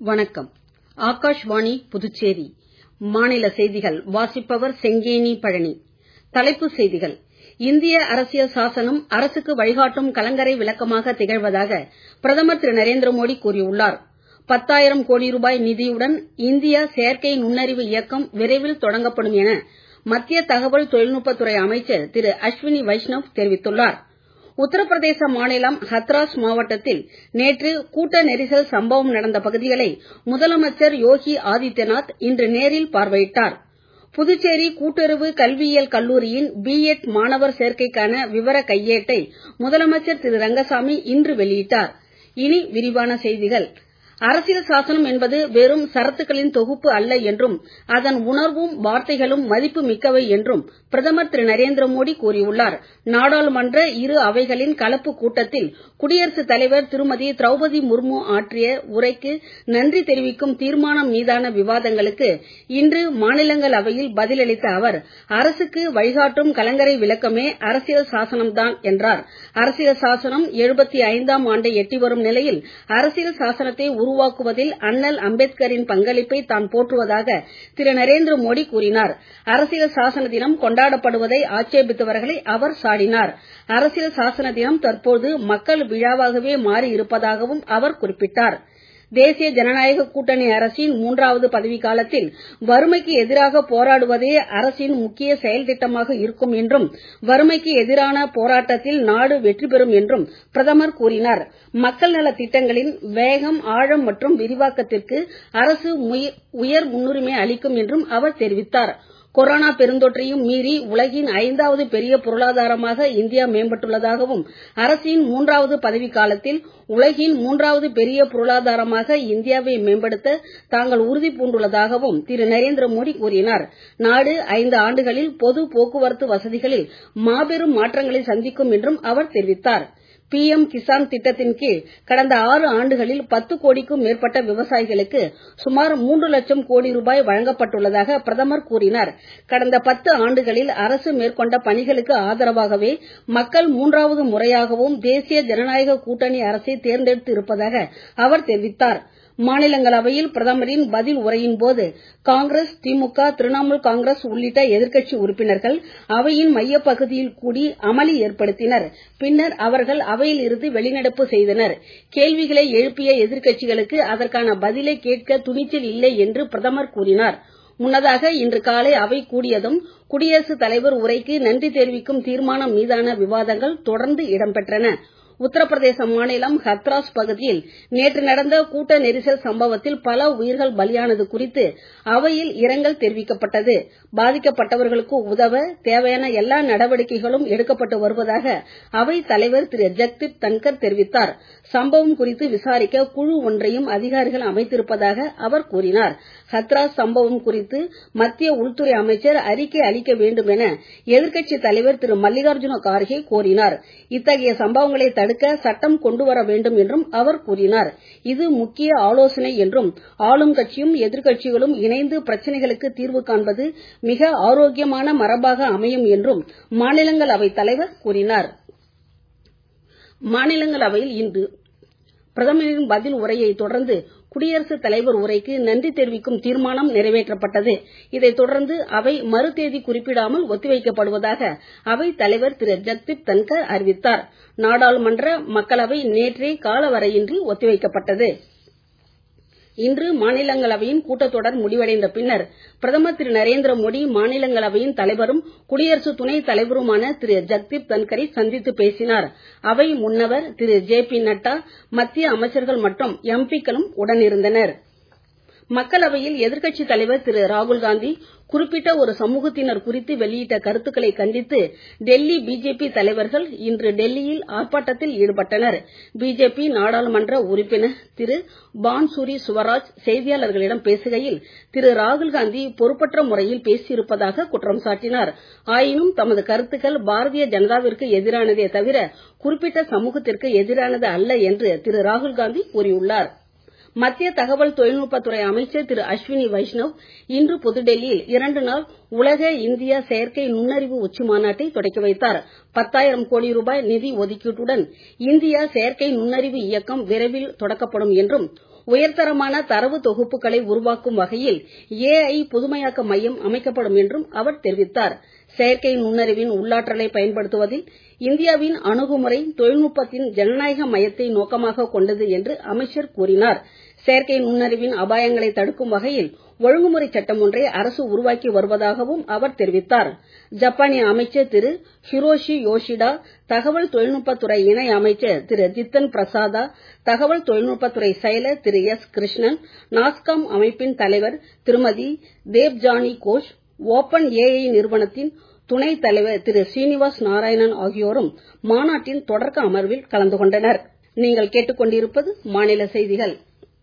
வணக்கம் ஆகாஷ்வாணி புதுச்சேரி மாநில செய்திகள் வாசிப்பவர் செங்கேனி பழனி தலைப்புச் செய்திகள் இந்திய அரசியல் சாசனம் அரசுக்கு வழிகாட்டும் கலங்கரை விளக்கமாக திகழ்வதாக பிரதமர் திரு நரேந்திர மோடி கூறியுள்ளார் பத்தாயிரம் கோடி ரூபாய் நிதியுடன் இந்திய செயற்கை நுண்ணறிவு இயக்கம் விரைவில் தொடங்கப்படும் என மத்திய தகவல் தொழில்நுட்பத்துறை அமைச்சர் திரு அஸ்வினி வைஷ்ணவ் தெரிவித்துள்ளார் உத்தரப்பிரதேச மாநிலம் ஹத்ராஸ் மாவட்டத்தில் நேற்று கூட்ட நெரிசல் சம்பவம் நடந்த பகுதிகளை முதலமைச்சர் யோகி ஆதித்யநாத் இன்று நேரில் பார்வையிட்டார் புதுச்சேரி கூட்டுறவு கல்வியியல் கல்லூரியின் பிஎட் மாணவர் சேர்க்கைக்கான விவர கையேட்டை முதலமைச்சர் திரு ரங்கசாமி இன்று வெளியிட்டார் இனி விரிவான செய்திகள் அரசியல் சாசனம் என்பது வெறும் சரத்துக்களின் தொகுப்பு அல்ல என்றும் அதன் உணர்வும் வார்த்தைகளும் மதிப்பு மிக்கவை என்றும் பிரதமர் திரு நரேந்திர மோடி கூறியுள்ளார் நாடாளுமன்ற இரு அவைகளின் கலப்பு கூட்டத்தில் குடியரசுத் தலைவர் திருமதி திரௌபதி முர்மு ஆற்றிய உரைக்கு நன்றி தெரிவிக்கும் தீர்மானம் மீதான விவாதங்களுக்கு இன்று மாநிலங்களவையில் பதிலளித்த அவர் அரசுக்கு வழிகாட்டும் கலங்கரை விளக்கமே அரசியல் சாசனம்தான் என்றார் அரசியல் சாசனம் எழுபத்தி ஐந்தாம் ஆண்டை எட்டி வரும் நிலையில் அரசியல் சாசனத்தை உருவாக்குவதில் அண்ணல் அம்பேத்கரின் பங்களிப்பை தான் போற்றுவதாக திரு நரேந்திர மோடி கூறினார் அரசியல் சாசன தினம் கொண்டாடப்படுவதை ஆட்சேபித்தவர்களை அவர் சாடினார் அரசியல் சாசன தினம் தற்போது மக்கள் விழாவாகவே மாறி இருப்பதாகவும் அவர் குறிப்பிட்டார் தேசிய ஜனநாயக கூட்டணி அரசின் மூன்றாவது பதவிக்காலத்தில் வறுமைக்கு எதிராக போராடுவதே அரசின் முக்கிய செயல் திட்டமாக இருக்கும் என்றும் வறுமைக்கு எதிரான போராட்டத்தில் நாடு வெற்றி பெறும் என்றும் பிரதமர் கூறினார் மக்கள் நல திட்டங்களின் வேகம் ஆழம் மற்றும் விரிவாக்கத்திற்கு அரசு உயர் முன்னுரிமை அளிக்கும் என்றும் அவர் தெரிவித்தார் கொரோனா பெருந்தொற்றையும் மீறி உலகின் ஐந்தாவது பெரிய பொருளாதாரமாக இந்தியா மேம்பட்டுள்ளதாகவும் அரசின் மூன்றாவது பதவிக்காலத்தில் உலகின் மூன்றாவது பெரிய பொருளாதாரமாக இந்தியாவை மேம்படுத்த தாங்கள் உறுதி பூண்டுள்ளதாகவும் திரு நரேந்திர மோடி கூறினார் நாடு ஐந்து ஆண்டுகளில் பொது போக்குவரத்து வசதிகளில் மாபெரும் மாற்றங்களை சந்திக்கும் என்றும் அவர் தெரிவித்தார் பிஎம் கிசான் திட்டத்தின் கீழ் கடந்த ஆறு ஆண்டுகளில் பத்து கோடிக்கும் மேற்பட்ட விவசாயிகளுக்கு சுமார் மூன்று லட்சம் கோடி ரூபாய் வழங்கப்பட்டுள்ளதாக பிரதமர் கூறினார் கடந்த பத்து ஆண்டுகளில் அரசு மேற்கொண்ட பணிகளுக்கு ஆதரவாகவே மக்கள் மூன்றாவது முறையாகவும் தேசிய ஜனநாயக கூட்டணி அரசை தேர்ந்தெடுத்து இருப்பதாக அவர் தெரிவித்தார் மாநிலங்களவையில் பிரதமரின் பதில் உரையின் போது காங்கிரஸ் திமுக திரிணாமுல் காங்கிரஸ் உள்ளிட்ட எதிர்க்கட்சி உறுப்பினர்கள் அவையின் மையப்பகுதியில் கூடி அமளி ஏற்படுத்தினர் பின்னர் அவர்கள் அவையில் இருந்து வெளிநடப்பு செய்தனர் கேள்விகளை எழுப்பிய எதிர்க்கட்சிகளுக்கு அதற்கான பதிலை கேட்க துணிச்சல் இல்லை என்று பிரதமர் கூறினார் முன்னதாக இன்று காலை அவை கூடியதும் குடியரசுத் தலைவர் உரைக்கு நன்றி தெரிவிக்கும் தீர்மானம் மீதான விவாதங்கள் தொடர்ந்து இடம்பெற்றன உத்தரப்பிரதேச மாநிலம் ஹத்ராஸ் பகுதியில் நேற்று நடந்த கூட்ட நெரிசல் சம்பவத்தில் பல உயிர்கள் பலியானது குறித்து அவையில் இரங்கல் தெரிவிக்கப்பட்டது பாதிக்கப்பட்டவர்களுக்கு உதவ தேவையான எல்லா நடவடிக்கைகளும் எடுக்கப்பட்டு வருவதாக அவை தலைவர் திரு ஜக்தீப் தன்கர் தெரிவித்தார் சம்பவம் குறித்து விசாரிக்க குழு ஒன்றையும் அதிகாரிகள் அமைத்திருப்பதாக அவர் கூறினார் ஹத்ராஸ் சம்பவம் குறித்து மத்திய உள்துறை அமைச்சர் அறிக்கை அளிக்க வேண்டும் என எதிர்க்கட்சி தலைவர் திரு மல்லிகார்ஜுன கார்கே கோரினார் இத்தகைய சம்பவங்களை தடுக்க சட்டம் கொண்டு வர வேண்டும் என்றும் அவர் கூறினார் இது முக்கிய ஆலோசனை என்றும் ஆளும் கட்சியும் எதிர்க்கட்சிகளும் இணைந்து பிரச்சனைகளுக்கு தீர்வு காண்பது மிக ஆரோக்கியமான மரபாக அமையும் என்றும் மாநிலங்களவை தலைவர் கூறினார் மாநிலங்களவையில் இன்று பிரதமரின் பதில் உரையை தொடர்ந்து குடியரசுத் தலைவர் உரைக்கு நன்றி தெரிவிக்கும் தீர்மானம் நிறைவேற்றப்பட்டது இதைத் தொடர்ந்து அவை மறு தேதி குறிப்பிடாமல் ஒத்திவைக்கப்படுவதாக அவைத் தலைவர் திரு ஜக்தீப் தன்கர் அறிவித்தார் நாடாளுமன்ற மக்களவை நேற்றே காலவரையின்றி ஒத்திவைக்கப்பட்டது இன்று மாநிலங்களவையின் கூட்டத்தொடர் முடிவடைந்த பின்னர் பிரதமர் திரு நரேந்திர மோடி மாநிலங்களவையின் தலைவரும் குடியரசு துணைத் தலைவருமான திரு ஜக்தீப் தன்கரை சந்தித்து பேசினார் அவை முன்னவர் திரு ஜே பி நட்டா மத்திய அமைச்சர்கள் மற்றும் எம்பிக்களும் உடனிருந்தனர் மக்களவையில் எதிர்க்கட்சித் தலைவர் திரு ராகுல்காந்தி குறிப்பிட்ட ஒரு சமூகத்தினர் குறித்து வெளியிட்ட கருத்துக்களை கண்டித்து டெல்லி பிஜேபி தலைவர்கள் இன்று டெல்லியில் ஆர்ப்பாட்டத்தில் ஈடுபட்டனர் பிஜேபி நாடாளுமன்ற உறுப்பினர் திரு பான்சூரி சுவராஜ் செய்தியாளர்களிடம் பேசுகையில் திரு ராகுல்காந்தி பொறுப்பற்ற முறையில் பேசியிருப்பதாக குற்றம் சாட்டினார் ஆயினும் தமது கருத்துக்கள் பாரதிய ஜனதாவிற்கு எதிரானதே தவிர குறிப்பிட்ட சமூகத்திற்கு எதிரானது அல்ல என்று திரு ராகுல்காந்தி கூறியுள்ளார் மத்திய தகவல் தொழில்நுட்பத்துறை அமைச்சர் திரு அஸ்வினி வைஷ்ணவ் இன்று புதுடெல்லியில் இரண்டு நாள் உலக இந்தியா செயற்கை நுண்ணறிவு உச்சி மாநாட்டை தொடக்கி வைத்தார் பத்தாயிரம் கோடி ரூபாய் நிதி ஒதுக்கீட்டுடன் இந்தியா செயற்கை நுண்ணறிவு இயக்கம் விரைவில் தொடக்கப்படும் என்றும் உயர்தரமான தரவு தொகுப்புகளை உருவாக்கும் வகையில் ஏஐ புதுமையாக்க மையம் அமைக்கப்படும் என்றும் அவர் தெரிவித்தார் செயற்கை நுண்ணறிவின் உள்ளாற்றலை பயன்படுத்துவதில் இந்தியாவின் அணுகுமுறை தொழில்நுட்பத்தின் ஜனநாயக மையத்தை நோக்கமாக கொண்டது என்று அமைச்சர் கூறினார் செயற்கை நுண்ணறிவின் அபாயங்களை தடுக்கும் வகையில் ஒழுங்குமுறை சட்டம் ஒன்றை அரசு உருவாக்கி வருவதாகவும் அவர் தெரிவித்தார் ஜப்பானிய அமைச்சர் திரு ஹிரோஷி யோஷிடா தகவல் தொழில்நுட்பத்துறை இணை அமைச்சர் திரு ஜித்தன் பிரசாதா தகவல் தொழில்நுட்பத்துறை செயலர் திரு எஸ் கிருஷ்ணன் நாஸ்காம் அமைப்பின் தலைவர் திருமதி தேவ்ஜானி கோஷ் ஓபன் ஏஐ நிறுவனத்தின் துணைத் தலைவர் திரு ஸ்ரீனிவாஸ் நாராயணன் ஆகியோரும் மாநாட்டின் தொடக்க அமர்வில் கலந்து கொண்டனர் நீங்கள் கேட்டுக்கொண்டிருப்பது மாநில செய்திகள்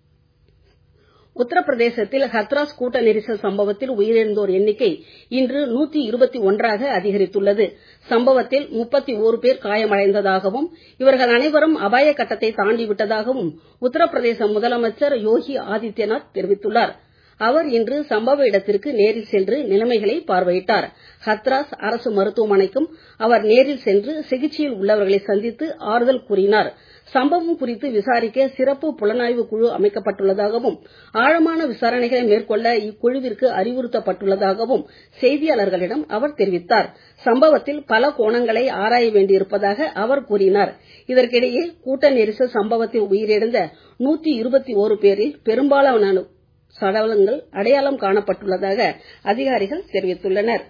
உத்தரப்பிரதேசத்தில் ஹத்ராஸ் கூட்ட நெரிசல் சம்பவத்தில் உயிரிழந்தோர் எண்ணிக்கை இன்று நூத்தி இருபத்தி ஒன்றாக அதிகரித்துள்ளது சம்பவத்தில் முப்பத்தி ஓரு பேர் காயமடைந்ததாகவும் இவர்கள் அனைவரும் அபாய கட்டத்தை தாண்டிவிட்டதாகவும் உத்தரப்பிரதேச முதலமைச்சர் யோகி ஆதித்யநாத் தெரிவித்துள்ளார் அவர் இன்று சம்பவ இடத்திற்கு நேரில் சென்று நிலைமைகளை பார்வையிட்டார் ஹத்ராஸ் அரசு மருத்துவமனைக்கும் அவர் நேரில் சென்று சிகிச்சையில் உள்ளவர்களை சந்தித்து ஆறுதல் கூறினார் சம்பவம் குறித்து விசாரிக்க சிறப்பு புலனாய்வு குழு அமைக்கப்பட்டுள்ளதாகவும் ஆழமான விசாரணைகளை மேற்கொள்ள இக்குழுவிற்கு அறிவுறுத்தப்பட்டுள்ளதாகவும் செய்தியாளர்களிடம் அவர் தெரிவித்தார் சம்பவத்தில் பல கோணங்களை ஆராய வேண்டியிருப்பதாக அவர் கூறினார் இதற்கிடையே கூட்ட நெரிசல் சம்பவத்தில் உயிரிழந்த நூத்தி இருபத்தி ஓரு பேரில் பெரும்பாலான சடலங்கள் அடையாளம் காணப்பட்டுள்ளதாக அதிகாரிகள் தெரிவித்துள்ளனர்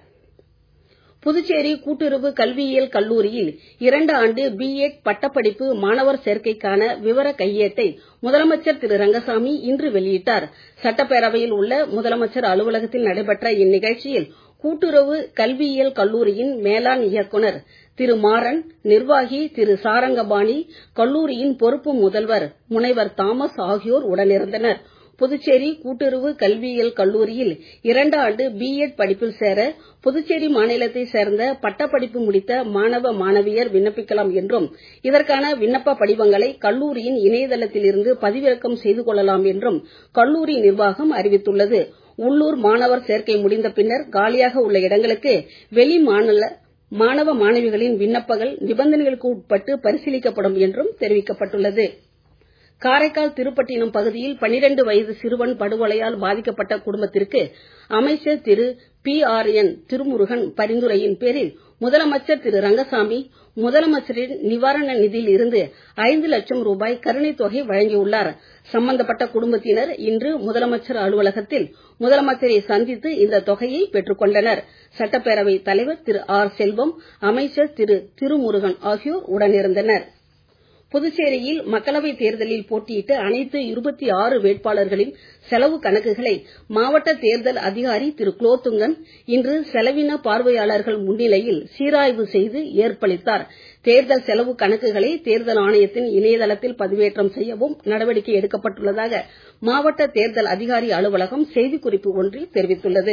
புதுச்சேரி கூட்டுறவு கல்வியியல் கல்லூரியில் இரண்டு ஆண்டு பிஎட் பட்டப்படிப்பு மாணவர் சேர்க்கைக்கான விவர கையேட்டை முதலமைச்சர் திரு ரங்கசாமி இன்று வெளியிட்டார் சட்டப்பேரவையில் உள்ள முதலமைச்சர் அலுவலகத்தில் நடைபெற்ற இந்நிகழ்ச்சியில் கூட்டுறவு கல்வியியல் கல்லூரியின் மேலாண் இயக்குனர் திரு மாறன் நிர்வாகி திரு சாரங்கபாணி கல்லூரியின் பொறுப்பு முதல்வர் முனைவர் தாமஸ் ஆகியோர் உடனிருந்தனர் புதுச்சேரி கூட்டுறவு கல்வியியல் கல்லூரியில் இரண்டு ஆண்டு பிஎட் படிப்பில் சேர புதுச்சேரி மாநிலத்தை சேர்ந்த பட்டப்படிப்பு முடித்த மாணவ மாணவியர் விண்ணப்பிக்கலாம் என்றும் இதற்கான விண்ணப்ப படிவங்களை கல்லூரியின் இணையதளத்தில் இருந்து பதிவிறக்கம் செய்து கொள்ளலாம் என்றும் கல்லூரி நிர்வாகம் அறிவித்துள்ளது உள்ளூர் மாணவர் சேர்க்கை முடிந்த பின்னர் காலியாக உள்ள இடங்களுக்கு வெளி மாநில மாணவ மாணவிகளின் விண்ணப்பங்கள் நிபந்தனைகளுக்கு உட்பட்டு பரிசீலிக்கப்படும் என்றும் தெரிவிக்கப்பட்டுள்ளது காரைக்கால் திருப்பட்டினம் பகுதியில் பனிரெண்டு வயது சிறுவன் படுகொலையால் பாதிக்கப்பட்ட குடும்பத்திற்கு அமைச்சர் திரு பி ஆர் என் திருமுருகன் பரிந்துரையின் பேரில் முதலமைச்சர் திரு ரங்கசாமி முதலமைச்சரின் நிவாரண நிதியில் இருந்து ஐந்து லட்சம் ரூபாய் கருணைத் தொகை வழங்கியுள்ளார் சம்பந்தப்பட்ட குடும்பத்தினர் இன்று முதலமைச்சர் அலுவலகத்தில் முதலமைச்சரை சந்தித்து இந்த தொகையை பெற்றுக் கொண்டனர் சட்டப்பேரவைத் தலைவர் திரு ஆர் செல்வம் அமைச்சர் திரு திருமுருகன் ஆகியோர் உடனிருந்தனர் புதுச்சேரியில் மக்களவைத் தேர்தலில் போட்டியிட்ட அனைத்து இருபத்தி ஆறு வேட்பாளர்களின் செலவு கணக்குகளை மாவட்ட தேர்தல் அதிகாரி திரு குலோத்துங்கன் இன்று செலவின பார்வையாளர்கள் முன்னிலையில் சீராய்வு செய்து ஏற்பளித்தார் தேர்தல் செலவு கணக்குகளை தேர்தல் ஆணையத்தின் இணையதளத்தில் பதிவேற்றம் செய்யவும் நடவடிக்கை எடுக்கப்பட்டுள்ளதாக மாவட்ட தேர்தல் அதிகாரி அலுவலகம் செய்திக்குறிப்பு ஒன்றில் தெரிவித்துள்ளது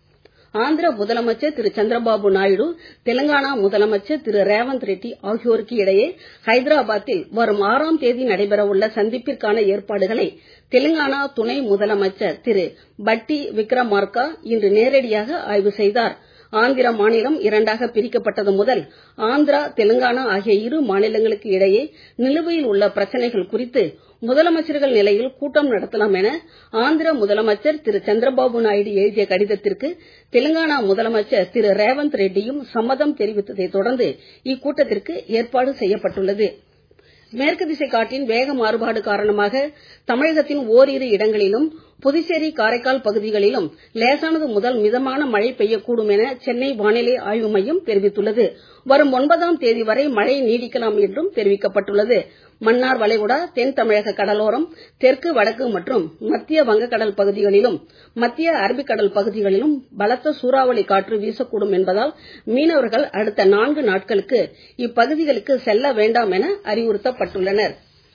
ஆந்திர முதலமைச்சர் திரு சந்திரபாபு நாயுடு தெலுங்கானா முதலமைச்சர் திரு ரேவந்த் ரெட்டி ஆகியோருக்கு இடையே ஹைதராபாத்தில் வரும் ஆறாம் தேதி நடைபெறவுள்ள சந்திப்பிற்கான ஏற்பாடுகளை தெலுங்கானா துணை முதலமைச்சர் திரு பட்டி விக்ரமார்கா இன்று நேரடியாக ஆய்வு செய்தார் ஆந்திர மாநிலம் இரண்டாக பிரிக்கப்பட்டது முதல் ஆந்திரா தெலுங்கானா ஆகிய இரு மாநிலங்களுக்கு இடையே நிலுவையில் உள்ள பிரச்சனைகள் குறித்து முதலமைச்சர்கள் நிலையில் கூட்டம் நடத்தலாம் என ஆந்திர முதலமைச்சர் திரு சந்திரபாபு நாயுடு எழுதிய கடிதத்திற்கு தெலுங்கானா முதலமைச்சர் திரு ரேவந்த் ரெட்டியும் சம்மதம் தெரிவித்ததை தொடர்ந்து இக்கூட்டத்திற்கு ஏற்பாடு செய்யப்பட்டுள்ளது மேற்கு திசை காற்றின் வேக மாறுபாடு காரணமாக தமிழகத்தின் ஓரிரு இடங்களிலும் புதுச்சேரி காரைக்கால் பகுதிகளிலும் லேசானது முதல் மிதமான மழை பெய்யக்கூடும் என சென்னை வானிலை ஆய்வு மையம் தெரிவித்துள்ளது வரும் ஒன்பதாம் தேதி வரை மழை நீடிக்கலாம் என்றும் தெரிவிக்கப்பட்டுள்ளது மன்னார் வளைகுடா தென் தமிழக கடலோரம் தெற்கு வடக்கு மற்றும் மத்திய வங்கக்கடல் பகுதிகளிலும் மத்திய அரபிக்கடல் பகுதிகளிலும் பலத்த சூறாவளி காற்று வீசக்கூடும் என்பதால் மீனவர்கள் அடுத்த நான்கு நாட்களுக்கு இப்பகுதிகளுக்கு செல்ல வேண்டாம் என அறிவுறுத்தப்பட்டுள்ளனர்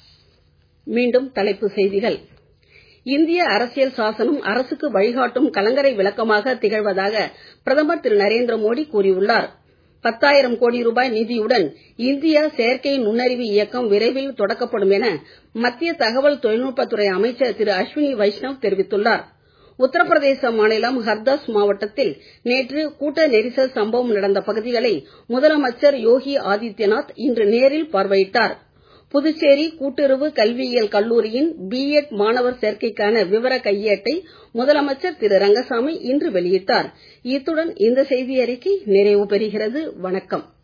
மீண்டும் தலைப்புச் செய்திகள் இந்திய அரசியல் சாசனம் அரசுக்கு வழிகாட்டும் கலங்கரை விளக்கமாக திகழ்வதாக பிரதமர் திரு நரேந்திர மோடி கூறியுள்ளார் பத்தாயிரம் கோடி ரூபாய் நிதியுடன் இந்திய செயற்கை நுண்ணறிவு இயக்கம் விரைவில் தொடக்கப்படும் என மத்திய தகவல் தொழில்நுட்பத்துறை அமைச்சர் திரு அஸ்வினி வைஷ்ணவ் தெரிவித்துள்ளார் உத்தரப்பிரதேச மாநிலம் ஹர்தாஸ் மாவட்டத்தில் நேற்று கூட்ட நெரிசல் சம்பவம் நடந்த பகுதிகளை முதலமைச்சர் யோகி ஆதித்யநாத் இன்று நேரில் பார்வையிட்டார் புதுச்சேரி கூட்டுறவு கல்வியியல் கல்லூரியின் பிஎட் மாணவர் சேர்க்கைக்கான விவர கையேட்டை முதலமைச்சர் திரு ரங்கசாமி இன்று வெளியிட்டார் இத்துடன் இந்த செய்தி அறிக்கை நிறைவு பெறுகிறது வணக்கம்